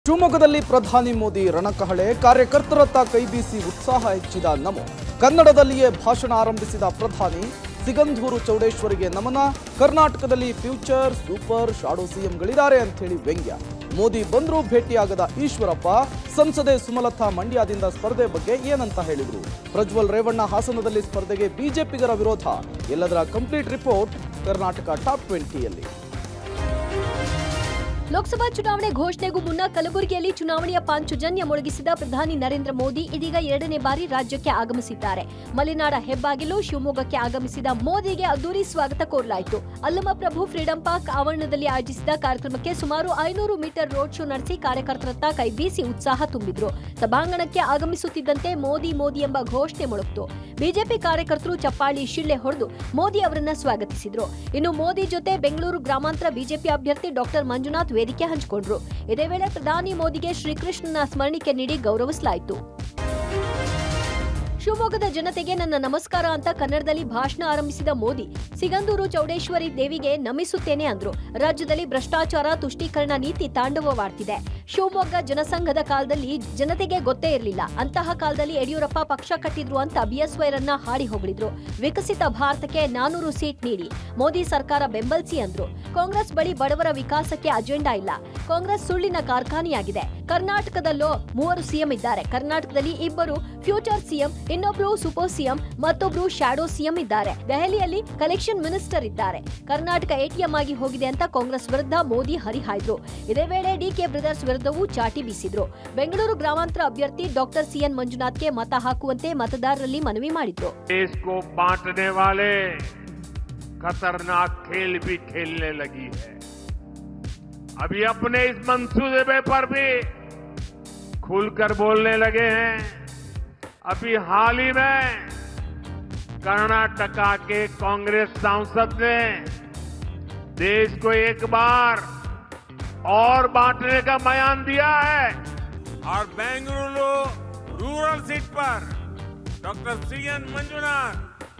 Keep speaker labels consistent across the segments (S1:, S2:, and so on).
S1: ಶಿವಮೊಗ್ಗದಲ್ಲಿ ಪ್ರಧಾನಿ ಮೋದಿ ರಣಕಹಳೆ ಕಾರ್ಯಕರ್ತರತ್ತ ಕೈಬೀಸಿ ಉತ್ಸಾಹ ಹೆಚ್ಚಿದ ನಮೋ ಕನ್ನಡದಲ್ಲಿಯೇ ಭಾಷಣ ಆರಂಭಿಸಿದ ಪ್ರಧಾನಿ ಸಿಗಂಧೂರು ಚೌಡೇಶ್ವರಿಗೆ ನಮನ ಕರ್ನಾಟಕದಲ್ಲಿ ಫ್ಯೂಚರ್ ಸೂಪರ್ ಶಾಡೋ ಸಿಎಂಗಳಿದ್ದಾರೆ ಅಂಥೇಳಿ ವ್ಯಂಗ್ಯ ಮೋದಿ ಬಂದರೂ ಭೇಟಿಯಾಗದ ಈಶ್ವರಪ್ಪ ಸಂಸದೆ ಸುಮಲತಾ ಮಂಡ್ಯದಿಂದ ಸ್ಪರ್ಧೆ ಬಗ್ಗೆ ಏನಂತ ಹೇಳಿದ್ರು ಪ್ರಜ್ವಲ್ ರೇವಣ್ಣ ಹಾಸನದಲ್ಲಿ ಸ್ಪರ್ಧೆಗೆ ಬಿಜೆಪಿಗರ ವಿರೋಧ ಎಲ್ಲದರ ಕಂಪ್ಲೀಟ್ ರಿಪೋರ್ಟ್ ಕರ್ನಾಟಕ ಟಾಪ್ ಟ್ವೆಂಟಿಯಲ್ಲಿ
S2: ಲೋಕಸಭಾ ಚುನಾವಣೆ ಘೋಷಣೆಗೂ ಮುನ್ನ ಕಲಬುರಗಿಯಲ್ಲಿ ಚುನಾವಣೆಯ ಪಾಂಚಜನ್ಯ ಮೊಳಗಿಸಿದ ಪ್ರಧಾನಿ ನರೇಂದ್ರ ಮೋದಿ ಇದೀಗ ಎರಡನೇ ಬಾರಿ ರಾಜ್ಯಕ್ಕೆ ಆಗಮಿಸಿದ್ದಾರೆ ಮಲೆನಾಡ ಹೆಬ್ಬಾಗಿಲು ಶಿವಮೊಗ್ಗಕ್ಕೆ ಆಗಮಿಸಿದ ಮೋದಿಗೆ ಅದ್ದೂರಿ ಸ್ವಾಗತ ಕೋರಲಾಯಿತು ಅಲ್ಲಮಪ್ರಭು ಫ್ರೀಡಂ ಪಾರ್ಕ್ ಆವರಣದಲ್ಲಿ ಆಯೋಜಿಸಿದ ಕಾರ್ಯಕ್ರಮಕ್ಕೆ ಸುಮಾರು ಐನೂರು ಮೀಟರ್ ರೋಡ್ ಶೋ ನಡೆಸಿ ಕಾರ್ಯಕರ್ತರತ್ತ ಕೈಬೀಸಿ ಉತ್ಸಾಹ ತುಂಬಿದ್ರು ಸಭಾಂಗಣಕ್ಕೆ ಆಗಮಿಸುತ್ತಿದ್ದಂತೆ ಮೋದಿ ಮೋದಿ ಎಂಬ ಘೋಷಣೆ ಮೊಳಗಿತು ಬಿಜೆಪಿ ಕಾರ್ಯಕರ್ತರು ಚಪ್ಪಾಳಿ ಶಿಳ್ಳೆ ಹೊಡೆದು ಮೋದಿ ಅವರನ್ನ ಸ್ವಾಗತಿಸಿದ್ರು ಇನ್ನು ಮೋದಿ ಜೊತೆ ಬೆಂಗಳೂರು ಗ್ರಾಮಾಂತರ ಬಿಜೆಪಿ ಅಭ್ಯರ್ಥಿ ಡಾಕ್ಟರ್ ಮಂಜುನಾಥ್ ವೇದಿಕೆ ಹಂಚಿಕೊಂಡ್ರು ಇದೇ ವೇಳೆ ಪ್ರಧಾನಿ ಮೋದಿಗೆ ಶ್ರೀಕೃಷ್ಣನ ಸ್ಮರಣಿಕೆ ನೀಡಿ ಗೌರವಿಸಲಾಯಿತು ಶಿವಮೊಗ್ಗದ ಜನತೆಗೆ ನನ್ನ ನಮಸ್ಕಾರ ಅಂತ ಕನ್ನಡದಲ್ಲಿ ಭಾಷಣ ಆರಂಭಿಸಿದ ಮೋದಿ ಸಿಗಂದೂರು ಚೌಡೇಶ್ವರಿ ದೇವಿಗೆ ನಮಿಸುತ್ತೇನೆ ಅಂದ್ರು ರಾಜ್ಯದಲ್ಲಿ ಭ್ರಷ್ಟಾಚಾರ ತುಷ್ಟೀಕರಣ ನೀತಿ ತಾಂಡವವಾಡ್ತಿದೆ ಶಿವಮೊಗ್ಗ ಜನಸಂಘದ ಕಾಲದಲ್ಲಿ ಜನತೆಗೆ ಗೊತ್ತೇ ಇರಲಿಲ್ಲ ಅಂತಹ ಕಾಲದಲ್ಲಿ ಯಡಿಯೂರಪ್ಪ ಪಕ್ಷ ಕಟ್ಟಿದ್ರು ಅಂತ ಬಿಎಸ್ವೈರನ್ನ ಹಾಡಿ ಹೊಗಳಿದ್ರು ವಿಕಸಿತ ಭಾರತಕ್ಕೆ ನಾನೂರು ಸೀಟ್ ನೀಡಿ ಮೋದಿ ಸರ್ಕಾರ ಬೆಂಬಲಿಸಿ ಅಂದ್ರು ಕಾಂಗ್ರೆಸ್ ಬಳಿ ಬಡವರ ವಿಕಾಸಕ್ಕೆ ಅಜೆಂಡಾ ಇಲ್ಲ ಕಾಂಗ್ರೆಸ್ ಸುಳ್ಳಿನ ಕಾರ್ಖಾನೆಯಾಗಿದೆ ಕರ್ನಾಟಕದಲ್ಲೂ ಮೂವರು ಸಿಎಂ ಇದ್ದಾರೆ ಕರ್ನಾಟಕದಲ್ಲಿ ಇಬ್ಬರು ಫ್ಯೂಚರ್ ಸಿಎಂ ಇನ್ನೊಬ್ರು ಸೂಪರ್ ಸಿಎಂ ಮತ್ತೊಬ್ರು ಶಾಡೋ ಸಿಎಂ ಇದ್ದಾರೆ ದೆಹಲಿಯಲ್ಲಿ ಕಲೆಕ್ಷನ್ ಮಿನಿಸ್ಟರ್ ಇದ್ದಾರೆ ಕರ್ನಾಟಕ ಎಟಿಎಂ ಆಗಿ ಹೋಗಿದೆ ಅಂತ ಕಾಂಗ್ರೆಸ್ ವಿರುದ್ಧ ಮೋದಿ ಹರಿಹಾಯ್ದ್ರು ಇದೇ ವೇಳೆ ಡಿಕೆ ಬ್ರದರ್ಸ್ ವಿರುದ್ಧವೂ ಚಾಟಿ ಬೀಸಿದ್ರು ಬೆಂಗಳೂರು ಗ್ರಾಮಾಂತರ ಅಭ್ಯರ್ಥಿ ಡಾಕ್ಟರ್ ಸಿಎನ್ ಮಂಜುನಾಥ್ಗೆ ಮತ ಹಾಕುವಂತೆ ಮತದಾರರಲ್ಲಿ ಮನವಿ ಮಾಡಿದ್ರು
S3: देश को बांटने वाले खतरनाक खेल भी खेलने लगी है अभी अपने इस मंसूबे पर भी खुलकर बोलने लगे हैं अभी हाल ही में कर्नाटका के कांग्रेस सांसद ने देश को एक बार और बांटने का बयान दिया है और बेंगलुरु रूरल सीट पर डॉक्टर सी एन मंजुनाथ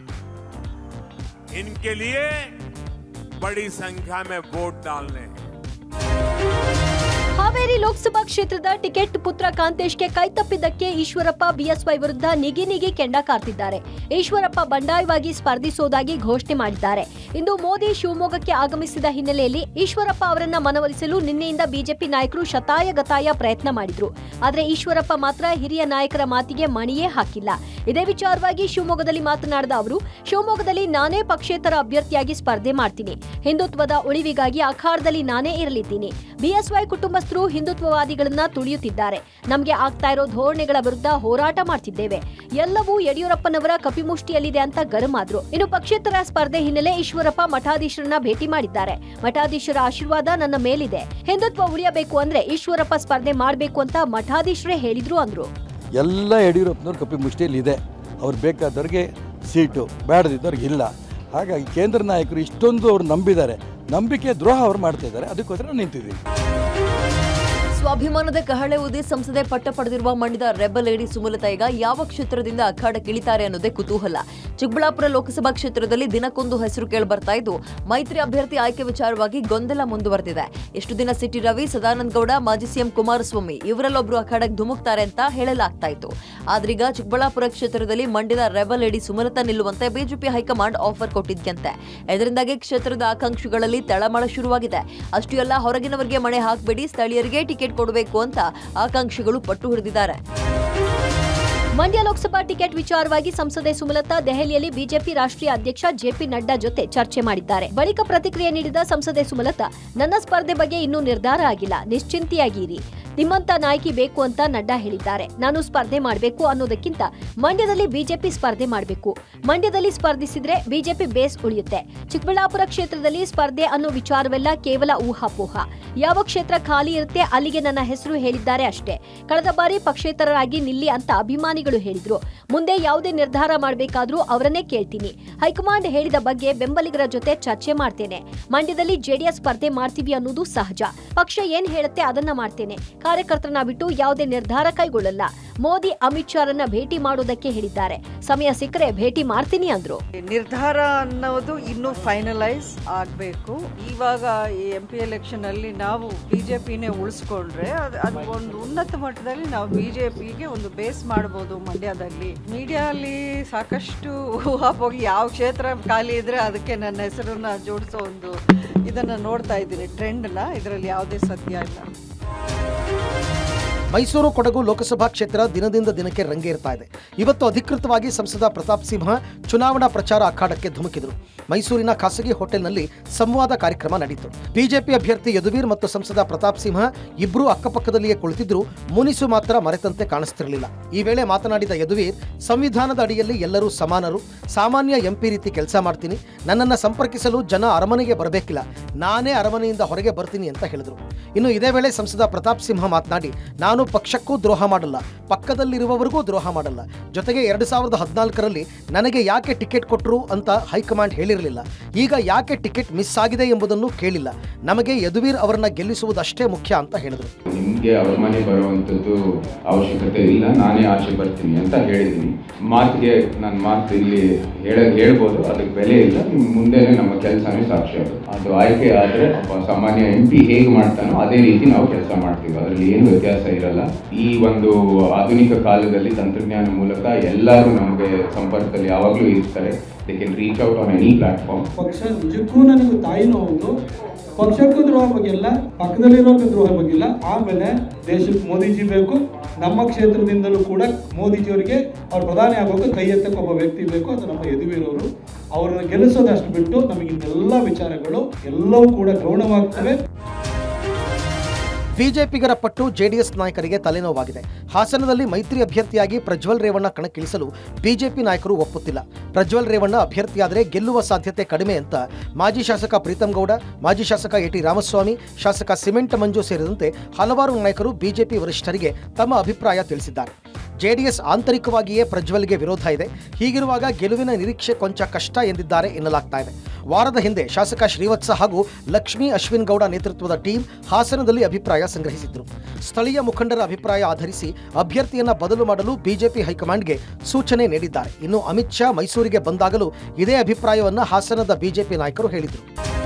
S3: इनके लिए बड़ी संख्या में वोट डालने हैं
S2: ಹಾವೇರಿ ಲೋಕಸಭಾ ಕ್ಷೇತ್ರದ ಟಿಕೆಟ್ ಪುತ್ರ ಕಾಂತೇಶ್ಗೆ ಕೈತಪ್ಪಿದ್ದಕ್ಕೆ ಈಶ್ವರಪ್ಪ ಬಿಎಸ್ವೈ ವಿರುದ್ಧ ನಿಗಿ ನಿಗಿ ಕೆಂಡ ಕಾರ್ತಿದ್ದಾರೆ ಈಶ್ವರಪ್ಪ ಬಂಡಾಯವಾಗಿ ಸ್ಪರ್ಧಿಸುವುದಾಗಿ ಘೋಷಣೆ ಮಾಡಿದ್ದಾರೆ ಇಂದು ಮೋದಿ ಶಿವಮೊಗ್ಗಕ್ಕೆ ಆಗಮಿಸಿದ ಹಿನ್ನೆಲೆಯಲ್ಲಿ ಈಶ್ವರಪ್ಪ ಅವರನ್ನ ಮನವೊಲಿಸಲು ನಿನ್ನೆಯಿಂದ ಬಿಜೆಪಿ ನಾಯಕರು ಶತಾಯ ಗತಾಯ ಪ್ರಯತ್ನ ಮಾಡಿದ್ರು ಆದ್ರೆ ಈಶ್ವರಪ್ಪ ಮಾತ್ರ ಹಿರಿಯ ನಾಯಕರ ಮಾತಿಗೆ ಮಣಿಯೇ ಹಾಕಿಲ್ಲ ಇದೇ ವಿಚಾರವಾಗಿ ಶಿವಮೊಗ್ಗದಲ್ಲಿ ಮಾತನಾಡಿದ ಅವರು ಶಿವಮೊಗ್ಗದಲ್ಲಿ ನಾನೇ ಪಕ್ಷೇತರ ಅಭ್ಯರ್ಥಿಯಾಗಿ ಸ್ಪರ್ಧೆ ಮಾಡ್ತೀನಿ ಹಿಂದುತ್ವದ ಉಳಿವಿಗಾಗಿ ಅಖಾಡದಲ್ಲಿ ನಾನೇ ಇರಲಿದ್ದೀನಿ ಬಿಎಸ್ವೈ ಕುಟುಂಬಸ್ಥರು ಹಿಂದುತ್ವವಾದಿಗಳನ್ನ ತುಳಿಯುತ್ತಿದ್ದಾರೆ ನಮಗೆ ಆಗ್ತಾ ಇರೋ ಧೋರಣೆಗಳ ವಿರುದ್ಧ ಹೋರಾಟ ಮಾಡ್ತಿದ್ದೇವೆ ಎಲ್ಲವೂ ಯಡಿಯೂರಪ್ಪನವರ ಕಪಿಮುಷ್ಟಿಯಲ್ಲಿದೆ ಅಂತ ಗರಮಾದ್ರು ಇನ್ನು ಪಕ್ಷೇತರ ಸ್ಪರ್ಧೆ ಹಿನ್ನೆಲೆ ಈಶ್ವರಪ್ಪ ಮಠಾಧೀಶರನ್ನ ಭೇಟಿ ಮಾಡಿದ್ದಾರೆ ಮಠಾಧೀಶರ ಆಶೀರ್ವಾದ ನನ್ನ ಮೇಲಿದೆ ಹಿಂದುತ್ವ ಉಳಿಯಬೇಕು ಅಂದ್ರೆ ಈಶ್ವರಪ್ಪ ಸ್ಪರ್ಧೆ ಮಾಡಬೇಕು ಅಂತ ಮಠಾಧೀಶರೇ ಹೇಳಿದ್ರು ಅಂದ್ರು
S4: ಎಲ್ಲ ಯಡಿಯೂರಪ್ಪನವ್ರ ಕಪ್ಪಿ ಮುಷ್ಟಿಯಲ್ಲಿ ಇದೆ ಅವ್ರು ಬೇಕಾದವ್ರಿಗೆ ಸೀಟು ಬೇಡದಿದ್ದವ್ರಿಗೆ ಇಲ್ಲ ಹಾಗಾಗಿ ಕೇಂದ್ರ ನಾಯಕರು ಇಷ್ಟೊಂದು ಅವ್ರು ನಂಬಿದ್ದಾರೆ ನಂಬಿಕೆ ದ್ರೋಹ ಅವ್ರು ಮಾಡ್ತಾ ಇದ್ದಾರೆ ಅದಕ್ಕೋಸ್ಕರ ನಿಂತಿದ್ದೀವಿ
S5: ಸ್ವಾಭಿಮಾನದ ಕಹಳೆ ಊದಿ ಸಂಸದೆ ಪಟ್ಟ ಪಡೆದಿರುವ ಮಂಡ್ಯದ ರೆಬಲ್ ಲೇಡಿ ಸುಮಲತಾ ಈಗ ಯಾವ ಕ್ಷೇತ್ರದಿಂದ ಅಖಾಡಕ್ಕಿಳಿತಾರೆ ಅನ್ನೋದೇ ಕುತೂಹಲ ಚಿಕ್ಕಬಳ್ಳಾಪುರ ಲೋಕಸಭಾ ಕ್ಷೇತ್ರದಲ್ಲಿ ದಿನಕ್ಕೊಂದು ಹೆಸರು ಕೇಳಿಬರ್ತಾ ಇದ್ದು ಮೈತ್ರಿ ಅಭ್ಯರ್ಥಿ ಆಯ್ಕೆ ವಿಚಾರವಾಗಿ ಗೊಂದಲ ಮುಂದುವರೆದಿದೆ ಎಷ್ಟು ದಿನ ಸಿಟಿ ರವಿ ಸದಾನಂದ ಗೌಡ ಮಾಜಿ ಸಿಎಂ ಕುಮಾರಸ್ವಾಮಿ ಇವರಲ್ಲೊಬ್ರು ಅಖಾಡಕ್ಕೆ ಧುಮುಕ್ತಾರೆ ಅಂತ ಹೇಳಲಾಗ್ತಾ ಇತ್ತು ಆದ್ರೀಗ ಚಿಕ್ಕಬಳ್ಳಾಪುರ ಕ್ಷೇತ್ರದಲ್ಲಿ ಮಂಡ್ಯದ ರೆಬಲ್ ಲೇಡಿ ಸುಮಲತಾ ನಿಲ್ಲುವಂತೆ ಬಿಜೆಪಿ ಹೈಕಮಾಂಡ್ ಆಫರ್ ಕೊಟ್ಟಿದ್ಯಂತೆ ಇದರಿಂದಾಗಿ ಕ್ಷೇತ್ರದ ಆಕಾಂಕ್ಷಿಗಳಲ್ಲಿ ತಳಮಳ ಶುರುವಾಗಿದೆ ಅಷ್ಟು ಎಲ್ಲ ಹೊರಗಿನವರಿಗೆ ಮಣೆ ಹಾಕಬೇಡಿ ಸ್ಥಳೀಯರಿಗೆ ಟಿಕೆಟ್ ಕೊಡಬೇಕು ಅಂತ ಆಕಾಂಕ್ಷಿಗಳು ಪಟ್ಟು ಹಿಡಿದಿದ್ದಾರೆ
S2: ಮಂಡ್ಯ ಲೋಕಸಭಾ ಟಿಕೆಟ್ ವಿಚಾರವಾಗಿ ಸಂಸದೆ ಸುಮಲತಾ ದೆಹಲಿಯಲ್ಲಿ ಬಿಜೆಪಿ ರಾಷ್ಟ್ರೀಯ ಅಧ್ಯಕ್ಷ ಜೆಪಿ ನಡ್ಡಾ ಜೊತೆ ಚರ್ಚೆ ಮಾಡಿದ್ದಾರೆ ಬಳಿಕ ಪ್ರತಿಕ್ರಿಯೆ ನೀಡಿದ ಸಂಸದೆ ಸುಮಲತಾ ನನ್ನ ಸ್ಪರ್ಧೆ ಬಗ್ಗೆ ಇನ್ನೂ ನಿರ್ಧಾರ ಆಗಿಲ್ಲ ನಿಶ್ಚಿಂತೆಯಾಗಿರಿ ನಿಮ್ಮಂತ ನಾಯಕಿ ಬೇಕು ಅಂತ ನಡ್ಡಾ ಹೇಳಿದ್ದಾರೆ ನಾನು ಸ್ಪರ್ಧೆ ಮಾಡಬೇಕು ಅನ್ನೋದಕ್ಕಿಂತ ಮಂಡ್ಯದಲ್ಲಿ ಬಿಜೆಪಿ ಸ್ಪರ್ಧೆ ಮಾಡಬೇಕು ಮಂಡ್ಯದಲ್ಲಿ ಸ್ಪರ್ಧಿಸಿದ್ರೆ ಬಿಜೆಪಿ ಬೇಸ್ ಉಳಿಯುತ್ತೆ ಚಿಕ್ಕಬಳ್ಳಾಪುರ ಕ್ಷೇತ್ರದಲ್ಲಿ ಸ್ಪರ್ಧೆ ಅನ್ನೋ ವಿಚಾರವೆಲ್ಲ ಕೇವಲ ಊಹಾಪೋಹ ಯಾವ ಕ್ಷೇತ್ರ ಖಾಲಿ ಇರುತ್ತೆ ಅಲ್ಲಿಗೆ ನನ್ನ ಹೆಸರು ಹೇಳಿದ್ದಾರೆ ಅಷ್ಟೇ ಕಳೆದ ಬಾರಿ ಪಕ್ಷೇತರರಾಗಿ ನಿಲ್ಲಿ ಅಂತ ಅಭಿಮಾನಿಗಳು ಹೇಳಿದ್ರು ಮುಂದೆ ಯಾವುದೇ ನಿರ್ಧಾರ ಮಾಡಬೇಕಾದ್ರೂ ಅವರನ್ನೇ ಕೇಳ್ತೀನಿ ಹೈಕಮಾಂಡ್ ಹೇಳಿದ ಬಗ್ಗೆ ಬೆಂಬಲಿಗರ ಜೊತೆ ಚರ್ಚೆ ಮಾಡ್ತೇನೆ ಮಂಡ್ಯದಲ್ಲಿ ಜೆಡಿಎಸ್ ಸ್ಪರ್ಧೆ ಮಾಡ್ತೀವಿ ಅನ್ನೋದು ಸಹಜ ಪಕ್ಷ ಏನ್ ಹೇಳುತ್ತೆ ಅದನ್ನ ಮಾಡ್ತೇನೆ ಕಾರ್ಯಕರ್ತರನ್ನ ಬಿಟ್ಟು ಯಾವುದೇ ನಿರ್ಧಾರ ಕೈಗೊಳ್ಳಲ್ಲ ಮೋದಿ ಅಮಿತ್ ಶಾರನ್ನ ಭೇಟಿ ಮಾಡೋದಕ್ಕೆ ಹೇಳಿದ್ದಾರೆ ಸಮಯ ಸಿಕ್ಕರೆ ಭೇಟಿ ಮಾಡ್ತೀನಿ ಅಂದ್ರು
S6: ನಿರ್ಧಾರ ಅನ್ನೋದು ಇನ್ನೂ ಫೈನಲೈಸ್ ಆಗಬೇಕು ಇವಾಗ ಈ ಎಂ ಪಿ ಎಲೆಕ್ಷನ್ ಅಲ್ಲಿ ನಾವು ಬಿಜೆಪಿನೇ ಉಳಿಸ್ಕೊಂಡ್ರೆ ಅದು ಅದು ಒಂದು ಉನ್ನತ ಮಟ್ಟದಲ್ಲಿ ನಾವು ಬಿಜೆಪಿಗೆ ಒಂದು ಬೇಸ್ ಮಾಡ್ಬೋದು ಮಂಡ್ಯದಲ್ಲಿ ಮೀಡಿಯಾ ಅಲ್ಲಿ ಸಾಕಷ್ಟು ಊಹಾಪೋಗಿ ಯಾವ ಕ್ಷೇತ್ರ ಖಾಲಿ ಇದ್ರೆ ಅದಕ್ಕೆ ನನ್ನ ಹೆಸರನ್ನ ಜೋಡಿಸೋ ಒಂದು ಇದನ್ನ ನೋಡ್ತಾ ಇದ್ದೀನಿ ಟ್ರೆಂಡ್ನ ಇದರಲ್ಲಿ ಯಾವುದೇ ಸತ್ಯ ಇಲ್ಲ
S7: ಮೈಸೂರು ಕೊಡಗು ಲೋಕಸಭಾ ಕ್ಷೇತ್ರ ದಿನದಿಂದ ದಿನಕ್ಕೆ ರಂಗೇರ್ತಾ ಇದೆ ಇವತ್ತು ಅಧಿಕೃತವಾಗಿ ಸಂಸದ ಪ್ರತಾಪ್ ಸಿಂಹ ಚುನಾವಣಾ ಪ್ರಚಾರ ಅಖಾಡಕ್ಕೆ ಧುಮುಕಿದರು ಮೈಸೂರಿನ ಖಾಸಗಿ ಹೋಟೆಲ್ನಲ್ಲಿ ಸಂವಾದ ಕಾರ್ಯಕ್ರಮ ನಡೆಯಿತು ಬಿಜೆಪಿ ಅಭ್ಯರ್ಥಿ ಯದುವೀರ್ ಮತ್ತು ಸಂಸದ ಪ್ರತಾಪ್ ಸಿಂಹ ಇಬ್ಬರೂ ಅಕ್ಕಪಕ್ಕದಲ್ಲಿಯೇ ಕುಳಿತಿದ್ರು ಮುನಿಸು ಮಾತ್ರ ಮರೆತಂತೆ ಕಾಣಿಸ್ತಿರಲಿಲ್ಲ ಈ ವೇಳೆ ಮಾತನಾಡಿದ ಯದುವೀರ್ ಸಂವಿಧಾನದ ಅಡಿಯಲ್ಲಿ ಎಲ್ಲರೂ ಸಮಾನರು ಸಾಮಾನ್ಯ ಎಂಪಿ ರೀತಿ ಕೆಲಸ ಮಾಡ್ತೀನಿ ನನ್ನನ್ನು ಸಂಪರ್ಕಿಸಲು ಜನ ಅರಮನೆಗೆ ಬರಬೇಕಿಲ್ಲ ನಾನೇ ಅರಮನೆಯಿಂದ ಹೊರಗೆ ಬರ್ತೀನಿ ಅಂತ ಹೇಳಿದರು ಇನ್ನು ಇದೇ ವೇಳೆ ಸಂಸದ ಪ್ರತಾಪ್ ಸಿಂಹ ಮಾತನಾಡಿ ನಾನು ಪಕ್ಷಕ್ಕೂ ದ್ರೋಹ ಮಾಡಲ್ಲ ಪಕ್ಕದಲ್ಲಿರುವವರಿಗೂ ದ್ರೋಹ ಮಾಡಲ್ಲ ಜೊತೆಗೆ ಎರಡು ಸಾವಿರದ ಹದಿನಾಲ್ಕರಲ್ಲಿ ನನಗೆ ಯಾಕೆ ಟಿಕೆಟ್ ಕೊಟ್ಟರು ಅಂತ ಹೈಕಮಾಂಡ್ ಹೇಳಿರಲಿಲ್ಲ ಈಗ ಯಾಕೆ ಟಿಕೆಟ್ ಮಿಸ್ ಆಗಿದೆ ಎಂಬುದನ್ನು ಕೇಳಿಲ್ಲ ನಮಗೆ ಯದುವೀರ್ ಅವರನ್ನ ಗೆಲ್ಲಿಸುವುದಷ್ಟೇ ಮುಖ್ಯ ಅಂತ ಹೇಳಿದರು
S8: ನಿಮಗೆ ಅವ್ರ ಮನೆ ಬರುವಂಥದ್ದು ಅವಶ್ಯಕತೆ ಇಲ್ಲ ನಾನೇ ಆಚೆ ಬರ್ತೀನಿ ಅಂತ ಹೇಳಿದ್ದೀನಿ ಮಾತಿಗೆ ನನ್ನ ಮಾತು ಇಲ್ಲಿ ಹೇಳ ಹೇಳ್ಬೋದು ಅದಕ್ಕೆ ಬೆಲೆ ಇಲ್ಲ ನಿಮ್ ಮುಂದೆನೇ ನಮ್ಮ ಕೆಲಸನೇ ಸಾಕ್ಷಿ ಅದು ಅದು ಆಯ್ಕೆ ಆದರೆ ಒಬ್ಬ ಸಾಮಾನ್ಯ ಎಂ ಪಿ ಹೇಗೆ ಮಾಡ್ತಾನೋ ಅದೇ ರೀತಿ ನಾವು ಕೆಲಸ ಮಾಡ್ತೀವಿ ಅದರಲ್ಲಿ ಏನು ವ್ಯತ್ಯಾಸ ಇರಲ್ಲ ಈ ಒಂದು ಆಧುನಿಕ ಕಾಲದಲ್ಲಿ ತಂತ್ರಜ್ಞಾನ ಮೂಲಕ ಎಲ್ಲರೂ ನಮಗೆ ಸಂಪರ್ಕದಲ್ಲಿ ಯಾವಾಗಲೂ ಇರ್ತಾರೆ they can reach out on any platform
S9: ಪಕ್ಷ ನಿಜಕ್ಕೂ ನನಗೆ ತಾಯಿನೂ ಹೌದು ಪಕ್ಷಕ್ಕೂ ದ್ರೋಹ ಬಗ್ಗಿಲ್ಲ ಪಕ್ಕದಲ್ಲಿರೋರ್ಗೂ ದ್ರೋಹ ಬಗ್ಗಿಲ್ಲ ಆಮೇಲೆ ದೇಶಕ್ಕೆ ಮೋದಿಜಿ ಬೇಕು ನಮ್ಮ ಕ್ಷೇತ್ರದಿಂದಲೂ ಕೂಡ ಮೋದಿಜಿಯವರಿಗೆ ಅವ್ರು ಪ್ರಧಾನಿ ಆಗೋಕೆ ಕೈ ಎತ್ತಕ್ಕೆ ಒಬ್ಬ ವ್ಯಕ್ತಿ ಬೇಕು ಅದು ನಮ್ಮ ಯದುವೀರವರು ಅವ್ರನ್ನ ಗೆಲ್ಲಿಸೋದಷ್ಟು ಬಿಟ್ಟು ನಮಗೆ ಇನ್ನೆಲ್ಲ ವಿಚಾರಗಳು ಎಲ್ಲವೂ ಕೂಡ ಗೌಣವಾಗ್ತವೆ
S7: ಬಿಜೆಪಿಗರ ಪಟ್ಟು ಜೆಡಿಎಸ್ ನಾಯಕರಿಗೆ ತಲೆನೋವಾಗಿದೆ ಹಾಸನದಲ್ಲಿ ಮೈತ್ರಿ ಅಭ್ಯರ್ಥಿಯಾಗಿ ಪ್ರಜ್ವಲ್ ರೇವಣ್ಣ ಕಣಕ್ಕಿಳಿಸಲು ಬಿಜೆಪಿ ನಾಯಕರು ಒಪ್ಪುತ್ತಿಲ್ಲ ಪ್ರಜ್ವಲ್ ರೇವಣ್ಣ ಅಭ್ಯರ್ಥಿಯಾದರೆ ಗೆಲ್ಲುವ ಸಾಧ್ಯತೆ ಕಡಿಮೆ ಅಂತ ಮಾಜಿ ಶಾಸಕ ಪ್ರೀತಂ ಗೌಡ ಮಾಜಿ ಶಾಸಕ ಎಟಿ ರಾಮಸ್ವಾಮಿ ಶಾಸಕ ಸಿಮೆಂಟ್ ಮಂಜು ಸೇರಿದಂತೆ ಹಲವಾರು ನಾಯಕರು ಬಿಜೆಪಿ ವರಿಷ್ಠರಿಗೆ ತಮ್ಮ ಅಭಿಪ್ರಾಯ ತಿಳಿಸಿದ್ದಾರೆ ಜೆಡಿಎಸ್ ಆಂತರಿಕವಾಗಿಯೇ ಪ್ರಜ್ವಲ್ಗೆ ವಿರೋಧ ಇದೆ ಹೀಗಿರುವಾಗ ಗೆಲುವಿನ ನಿರೀಕ್ಷೆ ಕೊಂಚ ಕಷ್ಟ ಎಂದಿದ್ದಾರೆ ಎನ್ನಲಾಗ್ತಾ ಇದೆ ವಾರದ ಹಿಂದೆ ಶಾಸಕ ಶ್ರೀವತ್ಸ ಹಾಗೂ ಲಕ್ಷ್ಮೀ ಅಶ್ವಿನ್ ಗೌಡ ನೇತೃತ್ವದ ಟೀಮ್ ಹಾಸನದಲ್ಲಿ ಅಭಿಪ್ರಾಯ ಸಂಗ್ರಹಿಸಿದ್ರು ಸ್ಥಳೀಯ ಮುಖಂಡರ ಅಭಿಪ್ರಾಯ ಆಧರಿಸಿ ಅಭ್ಯರ್ಥಿಯನ್ನ ಬದಲು ಮಾಡಲು ಬಿಜೆಪಿ ಹೈಕಮಾಂಡ್ಗೆ ಸೂಚನೆ ನೀಡಿದ್ದಾರೆ ಇನ್ನು ಅಮಿತ್ ಶಾ ಮೈಸೂರಿಗೆ ಬಂದಾಗಲೂ ಇದೇ ಅಭಿಪ್ರಾಯವನ್ನ ಹಾಸನದ ಬಿಜೆಪಿ ನಾಯಕರು ಹೇಳಿದರು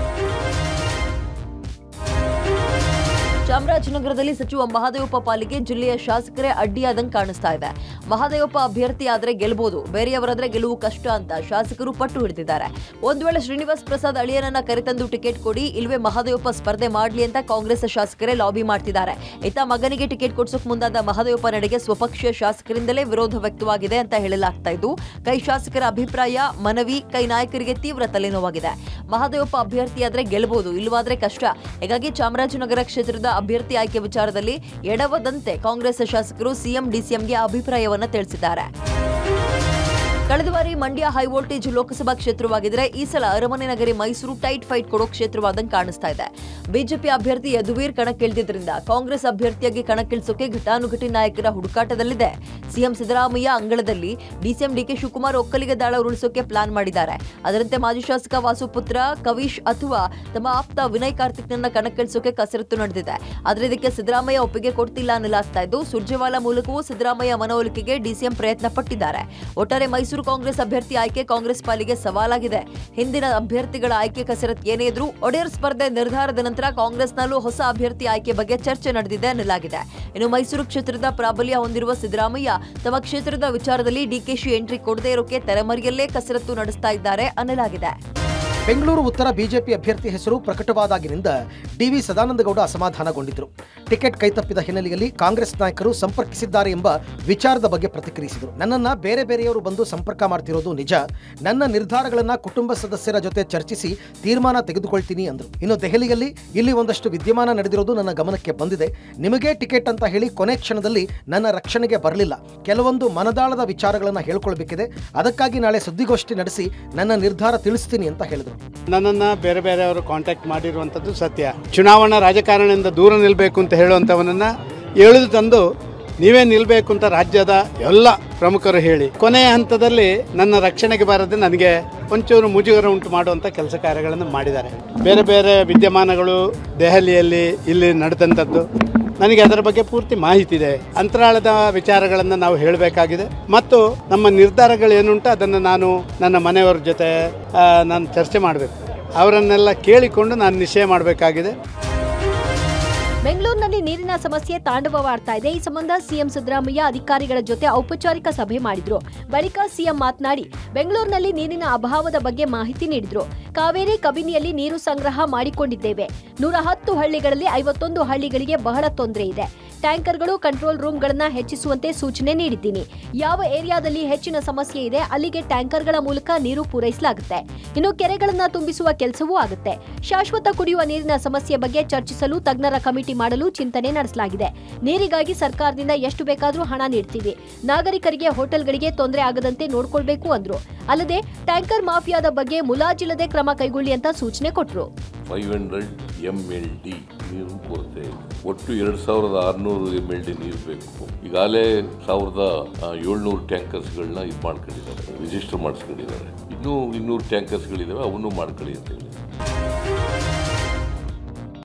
S5: ಚಾಮರಾಜನಗರದಲ್ಲಿ ಸಚಿವ ಮಹದೇವಪ್ಪ ಪಾಲಿಗೆ ಜಿಲ್ಲೆಯ ಶಾಸಕರೇ ಅಡ್ಡಿಯಾದಂಗೆ ಕಾಣಿಸ್ತಾ ಇದೆ ಮಹದೇವಪ್ಪ ಅಭ್ಯರ್ಥಿ ಆದ್ರೆ ಗೆಲ್ಬಹುದು ಬೇರೆಯವರಾದ್ರೆ ಗೆಲುವು ಕಷ್ಟ ಅಂತ ಶಾಸಕರು ಪಟ್ಟು ಹಿಡಿದಿದ್ದಾರೆ ಒಂದ್ ವೇಳೆ ಶ್ರೀನಿವಾಸ್ ಪ್ರಸಾದ್ ಅಳಿಯನನ್ನ ಕರೆತಂದು ಟಿಕೆಟ್ ಕೊಡಿ ಇಲ್ವೇ ಮಹದೇವಪ್ಪ ಸ್ಪರ್ಧೆ ಮಾಡ್ಲಿ ಅಂತ ಕಾಂಗ್ರೆಸ್ ಶಾಸಕರೇ ಲಾಬಿ ಮಾಡ್ತಿದ್ದಾರೆ ಇತ್ತ ಮಗನಿಗೆ ಟಿಕೆಟ್ ಕೊಡ್ಸೋಕ್ ಮುಂದಾದ ಮಹದೇವಪ್ಪ ನಡೆಗೆ ಸ್ವಪಕ್ಷೀಯ ಶಾಸಕರಿಂದಲೇ ವಿರೋಧ ವ್ಯಕ್ತವಾಗಿದೆ ಅಂತ ಹೇಳಲಾಗ್ತಾ ಇದ್ದು ಕೈ ಶಾಸಕರ ಅಭಿಪ್ರಾಯ ಮನವಿ ಕೈ ನಾಯಕರಿಗೆ ತೀವ್ರ ತಲೆನೋವಾಗಿದೆ ಮಹದೇವಪ್ಪ ಅಭ್ಯರ್ಥಿಯಾದ್ರೆ ಗೆಲ್ಲಬಹುದು ಇಲ್ವಾದ್ರೆ ಕಷ್ಟ ಹೀಗಾಗಿ ಚಾಮರಾಜನಗರ ಕ್ಷೇತ್ರದ ಅಭ್ಯರ್ಥಿ ಆಯ್ಕೆ ವಿಚಾರದಲ್ಲಿ ಎಡವದಂತೆ ಕಾಂಗ್ರೆಸ್ ಶಾಸಕರು ಸಿಎಂ ಡಿಸಿಎಂಗೆ ಅಭಿಪ್ರಾಯವನ್ನ ತಿಳಿಸಿದ್ದಾರೆ ಕಳೆದ ಬಾರಿ ಮಂಡ್ಯ ಹೈ ವೋಲ್ಟೇಜ್ ಲೋಕಸಭಾ ಕ್ಷೇತ್ರವಾಗಿದ್ರೆ ಈ ಸಲ ಅರಮನೆ ನಗರಿ ಮೈಸೂರು ಟೈಟ್ ಫೈಟ್ ಕೊಡೋ ಕ್ಷೇತ್ರವಾದಂಗೆ ಕಾಣಿಸ್ತಾ ಇದೆ ಬಿಜೆಪಿ ಅಭ್ಯರ್ಥಿ ಯದುವೀರ್ ಕಣಕ್ಕಿಳಿದಿದ್ರಿಂದ ಕಾಂಗ್ರೆಸ್ ಅಭ್ಯರ್ಥಿಯಾಗಿ ಕಣಕ್ಕಿಳಿಸೋಕೆ ಘಟಾನುಘಟಿ ನಾಯಕರ ಹುಡುಕಾಟದಲ್ಲಿದೆ ಸಿಎಂ ಸಿದ್ದರಾಮಯ್ಯ ಅಂಗಳದಲ್ಲಿ ಡಿಸಿಎಂ ಡಿಕೆ ಶಿವಕುಮಾರ್ ಒಕ್ಕಲಿಗ ದಾಳ ಉರುಳಿಸೋಕೆ ಪ್ಲಾನ್ ಮಾಡಿದ್ದಾರೆ ಅದರಂತೆ ಮಾಜಿ ಶಾಸಕ ವಾಸುಪುತ್ರ ಕವೀಶ್ ಅಥವಾ ತಮ್ಮ ಆಪ್ತ ವಿನಯ್ ಕಾರ್ತಿಕ್ನನ್ನ ಕಣಕ್ಕಿಳಿಸೋಕೆ ಕಸರತ್ತು ನಡೆದಿದೆ ಆದ್ರೆ ಇದಕ್ಕೆ ಸಿದ್ದರಾಮಯ್ಯ ಒಪ್ಪಿಗೆ ಕೊಡ್ತಿಲ್ಲ ಅನ್ನಲಾಗ್ತಾ ಇದ್ದು ಸುರ್ಜೇವಾಲಾ ಮೂಲಕವೂ ಸಿದ್ದರಾಮಯ್ಯ ಮನವೊಲಿಕೆಗೆ ಡಿಸಿಎಂ ಪ್ರಯತ್ನ ಪಟ್ಟಿದ್ದಾರೆ ಒಟ್ಟಾರೆ ಮೈಸೂರು ಕಾಂಗ್ರೆಸ್ ಅಭ್ಯರ್ಥಿ ಆಯ್ಕೆ ಕಾಂಗ್ರೆಸ್ ಪಾಲಿಗೆ ಸವಾಲಾಗಿದೆ ಹಿಂದಿನ ಅಭ್ಯರ್ಥಿಗಳ ಆಯ್ಕೆ ಕಸರತ್ ಏನೇ ಇದ್ರೂ ಒಡೆಯರ್ ಸ್ಪರ್ಧೆ ನಿರ್ಧಾರದ ನಂತರ ಕಾಂಗ್ರೆಸ್ನಲ್ಲೂ ಹೊಸ ಅಭ್ಯರ್ಥಿ ಆಯ್ಕೆ ಬಗ್ಗೆ ಚರ್ಚೆ ನಡೆದಿದೆ ಎನ್ನಲಾಗಿದೆ ಇನ್ನು ಮೈಸೂರು ಕ್ಷೇತ್ರದ ಪ್ರಾಬಲ್ಯ ಹೊಂದಿರುವ ಸಿದ್ದರಾಮಯ್ಯ ತಮ್ಮ ಕ್ಷೇತ್ರದ ವಿಚಾರದಲ್ಲಿ ಡಿಕೆಶಿ ಎಂಟ್ರಿ ಕೊಡದೇ ಇರೋಕೆ ತೆರೆಮರೆಯಲ್ಲೇ ಕಸರತ್ತು ನಡೆಸ್ತಾ ಇದ್ದಾರೆ ಅನ್ನಲಾಗಿದೆ
S7: ಬೆಂಗಳೂರು ಉತ್ತರ ಬಿಜೆಪಿ ಅಭ್ಯರ್ಥಿ ಹೆಸರು ಪ್ರಕಟವಾದಾಗಿನಿಂದ ಡಿವಿ ಸದಾನಂದಗೌಡ ಅಸಮಾಧಾನಗೊಂಡಿದ್ದರು ಟಿಕೆಟ್ ಕೈತಪ್ಪಿದ ಹಿನ್ನೆಲೆಯಲ್ಲಿ ಕಾಂಗ್ರೆಸ್ ನಾಯಕರು ಸಂಪರ್ಕಿಸಿದ್ದಾರೆ ಎಂಬ ವಿಚಾರದ ಬಗ್ಗೆ ಪ್ರತಿಕ್ರಿಯಿಸಿದರು ನನ್ನನ್ನು ಬೇರೆ ಬೇರೆಯವರು ಬಂದು ಸಂಪರ್ಕ ಮಾಡ್ತಿರೋದು ನಿಜ ನನ್ನ ನಿರ್ಧಾರಗಳನ್ನು ಕುಟುಂಬ ಸದಸ್ಯರ ಜೊತೆ ಚರ್ಚಿಸಿ ತೀರ್ಮಾನ ತೆಗೆದುಕೊಳ್ತೀನಿ ಅಂದರು ಇನ್ನು ದೆಹಲಿಯಲ್ಲಿ ಇಲ್ಲಿ ಒಂದಷ್ಟು ವಿದ್ಯಮಾನ ನಡೆದಿರೋದು ನನ್ನ ಗಮನಕ್ಕೆ ಬಂದಿದೆ ನಿಮಗೇ ಟಿಕೆಟ್ ಅಂತ ಹೇಳಿ ಕೊನೆ ಕ್ಷಣದಲ್ಲಿ ನನ್ನ ರಕ್ಷಣೆಗೆ ಬರಲಿಲ್ಲ ಕೆಲವೊಂದು ಮನದಾಳದ ವಿಚಾರಗಳನ್ನು ಹೇಳ್ಕೊಳ್ಬೇಕಿದೆ ಅದಕ್ಕಾಗಿ ನಾಳೆ ಸುದ್ದಿಗೋಷ್ಠಿ ನಡೆಸಿ ನನ್ನ ನಿರ್ಧಾರ ತಿಳಿಸ್ತೀನಿ ಅಂತ ಹೇಳಿದರು
S9: ನನ್ನನ್ನು ಬೇರೆ ಬೇರೆಯವರು ಕಾಂಟ್ಯಾಕ್ಟ್ ಮಾಡಿರುವಂಥದ್ದು ಸತ್ಯ ಚುನಾವಣಾ ರಾಜಕಾರಣದಿಂದ ದೂರ ನಿಲ್ಲಬೇಕು ಅಂತ ಹೇಳುವಂಥವನನ್ನು ಎಳೆದು ತಂದು ನೀವೇ ನಿಲ್ಲಬೇಕು ಅಂತ ರಾಜ್ಯದ ಎಲ್ಲ ಪ್ರಮುಖರು ಹೇಳಿ ಕೊನೆಯ ಹಂತದಲ್ಲಿ ನನ್ನ ರಕ್ಷಣೆಗೆ ಬಾರದೆ ನನಗೆ ಒಂಚೂರು ಮುಜುಗರ ಉಂಟು ಮಾಡುವಂಥ ಕೆಲಸ ಕಾರ್ಯಗಳನ್ನು ಮಾಡಿದ್ದಾರೆ ಬೇರೆ ಬೇರೆ ವಿದ್ಯಮಾನಗಳು ದೆಹಲಿಯಲ್ಲಿ ಇಲ್ಲಿ ನಡೆದಂಥದ್ದು
S10: ನನಗೆ ಅದರ ಬಗ್ಗೆ ಪೂರ್ತಿ ಮಾಹಿತಿ ಇದೆ ಅಂತರಾಳದ ವಿಚಾರಗಳನ್ನು ನಾವು ಹೇಳಬೇಕಾಗಿದೆ ಮತ್ತು ನಮ್ಮ ನಿರ್ಧಾರಗಳೇನುಂಟು ಅದನ್ನು ನಾನು ನನ್ನ ಮನೆಯವರ ಜೊತೆ ಆ, ನಾನು ಚರ್ಚೆ ಮಾಡಬೇಕು ಅವರನ್ನೆಲ್ಲ ಕೇಳಿಕೊಂಡು ನಾನು ನಿಶ್ಚಯ ಮಾಡಬೇಕಾಗಿದೆ
S2: ಬೆಂಗಳೂರಿನಲ್ಲಿ ನೀರಿನ ಸಮಸ್ಯೆ ತಾಂಡವವಾಡ್ತಾ ಇದೆ ಈ ಸಂಬಂಧ ಸಿಎಂ ಸಿದ್ದರಾಮಯ್ಯ ಅಧಿಕಾರಿಗಳ ಜೊತೆ ಔಪಚಾರಿಕ ಸಭೆ ಮಾಡಿದ್ರು ಬಳಿಕ ಸಿಎಂ ಮಾತನಾಡಿ ಬೆಂಗಳೂರಿನಲ್ಲಿ ನೀರಿನ ಅಭಾವದ ಬಗ್ಗೆ ಮಾಹಿತಿ ನೀಡಿದ್ರು ಕಾವೇರಿ ಕಬಿನಿಯಲ್ಲಿ ನೀರು ಸಂಗ್ರಹ ಮಾಡಿಕೊಂಡಿದ್ದೇವೆ ನೂರ ಹತ್ತು ಹಳ್ಳಿಗಳಲ್ಲಿ ಐವತ್ತೊಂದು ಹಳ್ಳಿಗಳಿಗೆ ಬಹಳ ತೊಂದರೆ ಇದೆ ಟ್ಯಾಂಕರ್ಗಳು ಕಂಟ್ರೋಲ್ ರೂಮ್ಗಳನ್ನ ಹೆಚ್ಚಿಸುವಂತೆ ಸೂಚನೆ ನೀಡಿದ್ದೀನಿ ಯಾವ ಏರಿಯಾದಲ್ಲಿ ಹೆಚ್ಚಿನ ಸಮಸ್ಯೆ ಇದೆ ಅಲ್ಲಿಗೆ ಟ್ಯಾಂಕರ್ಗಳ ಮೂಲಕ ನೀರು ಪೂರೈಸಲಾಗುತ್ತೆ ಇನ್ನು ಕೆರೆಗಳನ್ನ ತುಂಬಿಸುವ ಕೆಲಸವೂ ಆಗುತ್ತೆ ಶಾಶ್ವತ ಕುಡಿಯುವ ನೀರಿನ ಸಮಸ್ಯೆ ಬಗ್ಗೆ ಚರ್ಚಿಸಲು ತಜ್ಞರ ಕಮಿಟಿ ಮಾಡಲು ಚಿಂತನೆ ನಡೆಸಲಾಗಿದೆ ನೀರಿಗಾಗಿ ಸರ್ಕಾರದಿಂದ ಎಷ್ಟು ಬೇಕಾದರೂ ಹಣ ನೀಡ್ತೀವಿ ನಾಗರಿಕರಿಗೆ ಹೋಟೆಲ್ಗಳಿಗೆ ತೊಂದರೆ ಆಗದಂತೆ ನೋಡ್ಕೊಳ್ಬೇಕು ಅಂದ್ರು ಅಲ್ಲದೆ ಟ್ಯಾಂಕರ್ ಮಾಫಿಯಾದ ಬಗ್ಗೆ ಮುಲಾಜಿಲ್ಲದೆ ಕ್ರಮ ಕೈಗೊಳ್ಳಿ ಅಂತ ಸೂಚನೆ ಕೊಟ್ರು
S11: five hundred M L D ನೀರು ಕೊರತೆ ಇದೆ ಒಟ್ಟು ಎರಡು ಸಾವಿರದ ಆರುನೂರು ಎಮ್ ಎಲ್ ಡಿ ನೀರು ಬೇಕು ಈಗಾಗಲೇ ಸಾವಿರದ ಏಳ್ನೂರು ಟ್ಯಾಂಕರ್ಸ್ಗಳನ್ನ ಇದು ಮಾಡ್ಕೊಂಡಿದ್ದಾರೆ ರಿಜಿಸ್ಟರ್ ಮಾಡಿಸ್ಕೊಂಡಿದ್ದಾರೆ ಇನ್ನೂ ಇನ್ನೂರು ಟ್ಯಾಂಕರ್ಸ್ಗಳಿದ್ದಾವೆ ಅವನ್ನು ಮಾಡ್ಕೊಳ್ಳಿ ಅಂತ ಹೇಳಿ